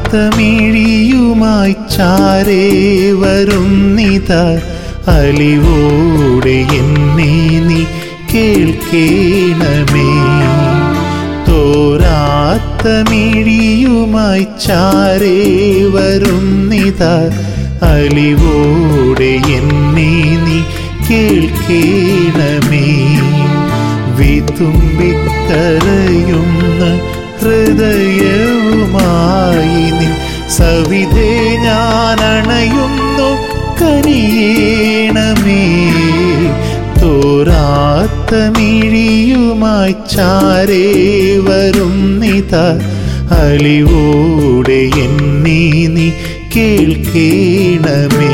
തോരാത്തമിഴിയുമായി ചാരേ വരുന്നിത അലിവോടെ എന്നെ നീ കേൾക്കേണമേ തോരാത്തമിഴിയുമായി ചാരേ വരുന്നിത അലിവോടെ എന്നെ നീ കേൾക്കേണമേ വിതുമ്പിക്കരയുന്ന ഹൃദയവുമായി നിൻ സവിധേ ഞാൻ അണയുന്നു കനിയേണമേ തോരാത്തമിഴിയുമായി ചാരേ വരുന്നിത അലിവോടെ എന്നെ നീ കേൾക്കേണമേ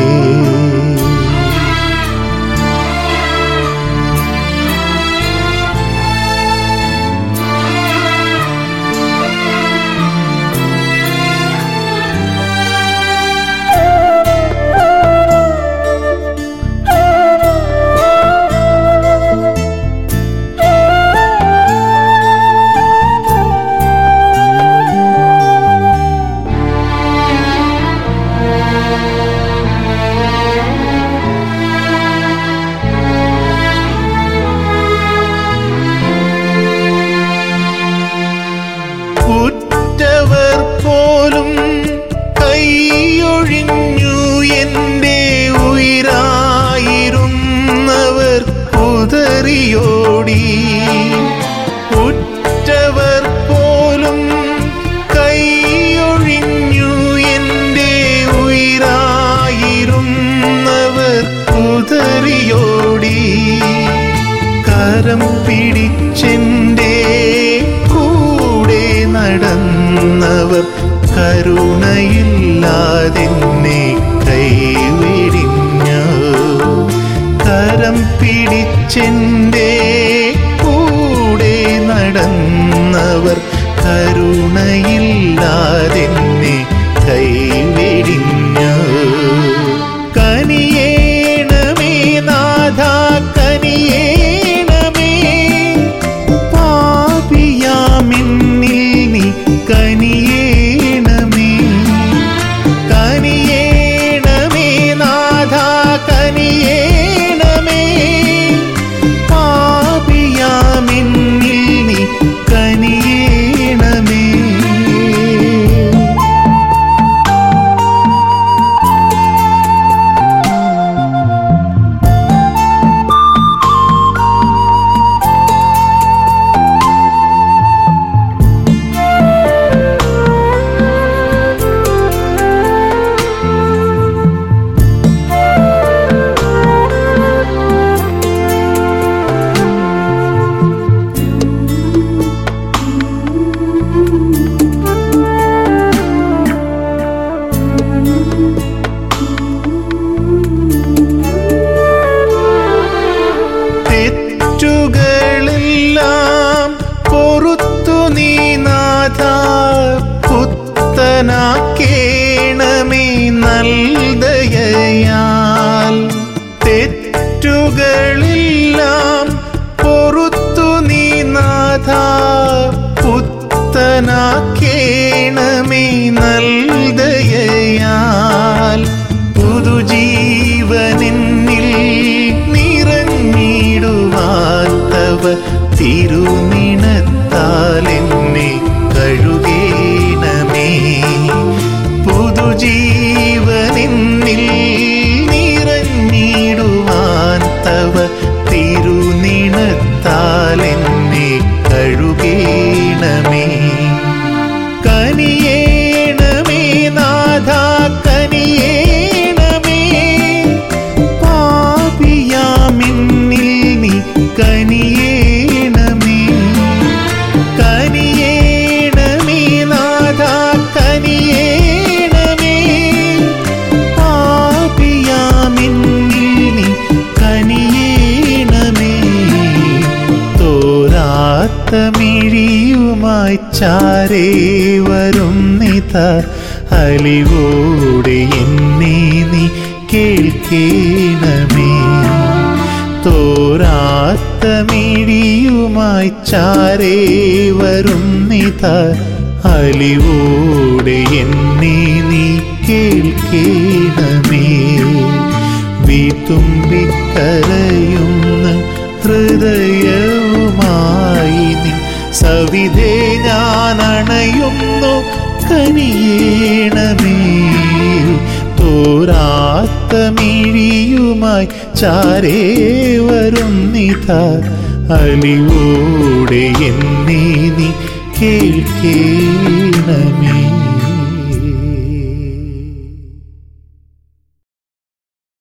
ഉറ്റവർ പോലും കൈയൊഴിഞ്ഞു എൻ്റെ ഉയരായിരുന്നവർ കുതറിയോടി ഉറ്റവർ പോലും കൈയൊഴിഞ്ഞു എൻ്റെ ഉയരായിരുന്നവർ കുതറിയോടി കരം പിടിച്ചെൻ്റെ കൂടെ നടന്നവർ കരുണയില്ലാതെന്നെ കൈവിടിഞ്ഞു കരം പിടിച്ചെൻ്റെ കൂടെ നടന്നവർ കരുണയില്ലാതെന്നെ കൈവിടിഞ്ഞു കനിയേണമേ നാഥ കനിയേണമേ പാപിയാമിന്നിൽ നീ കനിയേണമേ കനിയേണമേ നാഥ കനിയേണമേ പാപിയാമിന്നിൽ നീ കനിയേണമേ തെറ്റുകളെല്ലാം പൊറുത്തു നീ നാഥ പുത്തനാക്കേണമേ നൽദയാൽ തെറ്റുകളെല്ലാം പൊറുത്തു നീ നാഥ പുത്തനാക്കേണമേ നൽദയാൽ പുതുജീവനെന്നിൽ നിറഞ്ഞിടുവാൻ തവ തിരുനിണത്താൽ എന്നെ കഴുകേണമേ പുതുജീവനെന്നിൽ നിറഞ്ഞിടുവാൻ തവ തിരുനിണത്താൽ എന്നെ കഴുകേണമേ കനിയേണമേ നാഥ കനിയേണമേ പാപിയാമിന്നിൽ നീ കനിയേണമേ കനിയേണമേ നാഥ കനിയേണമേ പാപിയാമിന്നിൽ നീ കനിയേണമേ തോരാത്തമിഴിയുമായി ചാരേ വരുന്നിത അലിവോടെ എന്നെ നീ കേൾക്കേണമേ തോരാത്തമിഴിയുമായി ചാരേ വരുന്നിത അലിവോടെ എന്നെ നീ കേൾക്കേണമേ വീത്തുമ്പിക്കരയുന്ന ഹൃദയവുമായി നിൻ സവിധേ ഞാൻ അണയുന്നു കനിയേണമേ തോരാത്ത മിഴിയുമായി ചാരേ വരുന്നിത അലിവോടെ എന്നെ നീ കേൾക്കേണമേ